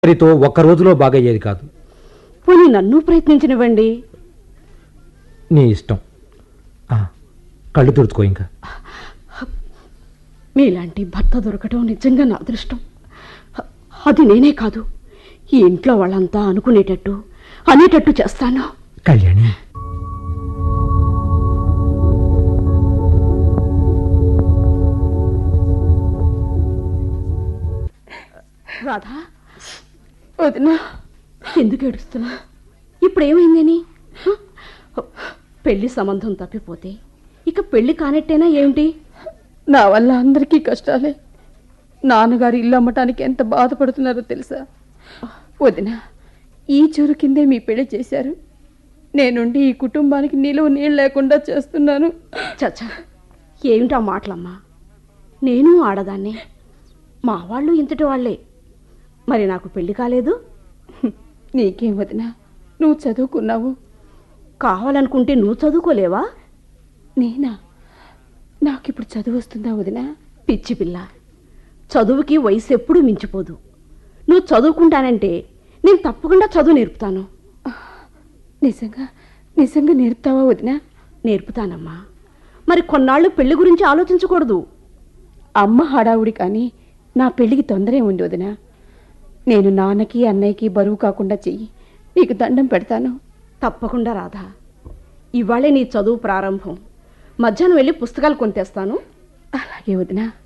వారితో ఒక్క రోజులో బాగయ్యేది కాదు పోనీ నన్ను ప్రయత్నించనివ్వండి నీ ఇష్టం ఆ, కళ్ళు తుడుచుకో ఇంకా మీలాంటి భర్త దొరకడం నిజంగా నా అదృష్టం హ- అది నేనే కాదు ఈ ఇంట్లో వాళ్ళంతా అనుకునేటట్టు అనేటట్టు చేస్తాను కళ్యాణి రాధా వదినా ఎందుకు ఏడుస్తున్నా ఇప్పుడు ఏమైందని హ? పెళ్లి సంబంధం తప్పిపోతే ఇక పెళ్లి కానట్టేనా ఏమిటి నా వల్ల అందరికీ కష్టాలే నాన్నగారు ఇల్లు అమ్మటానికి ఎంత బాధపడుతున్నారో తెలుసా వదిన ఈ చూరు కిందే మీ పెళ్లి చేశారు నేనుండి ఈ కుటుంబానికి నిలువ నీళ్ళు లేకుండా చేస్తున్నాను చచ్చా ఏమిటా మాటలమ్మా నేను ఆడదాన్నే మా వాళ్ళు ఇంతటి వాళ్ళే మరి నాకు పెళ్లి కాలేదు నీకేం వదిన నువ్వు చదువుకున్నావు కావాలనుకుంటే నువ్వు చదువుకోలేవా నేనా నాకిప్పుడు చదువు వస్తుందా వదిన పిచ్చి పిల్ల చదువుకి వయసు ఎప్పుడూ మించిపోదు నువ్వు చదువుకుంటానంటే నేను తప్పకుండా చదువు నేర్పుతాను నిజంగా నిజంగా నేర్పుతావా వదిన నేర్పుతానమ్మా మరి కొన్నాళ్ళు పెళ్లి గురించి ఆలోచించకూడదు అమ్మ హడావుడి కానీ నా పెళ్ళికి తొందరే ఉంది వదిన నేను నాన్నకి అన్నయ్యకి బరువు కాకుండా చెయ్యి నీకు దండం పెడతాను తప్పకుండా రాధా ఇవాళే నీ చదువు ప్రారంభం మధ్యాహ్నం వెళ్ళి పుస్తకాలు కొనితేస్తాను అలాగే వదినా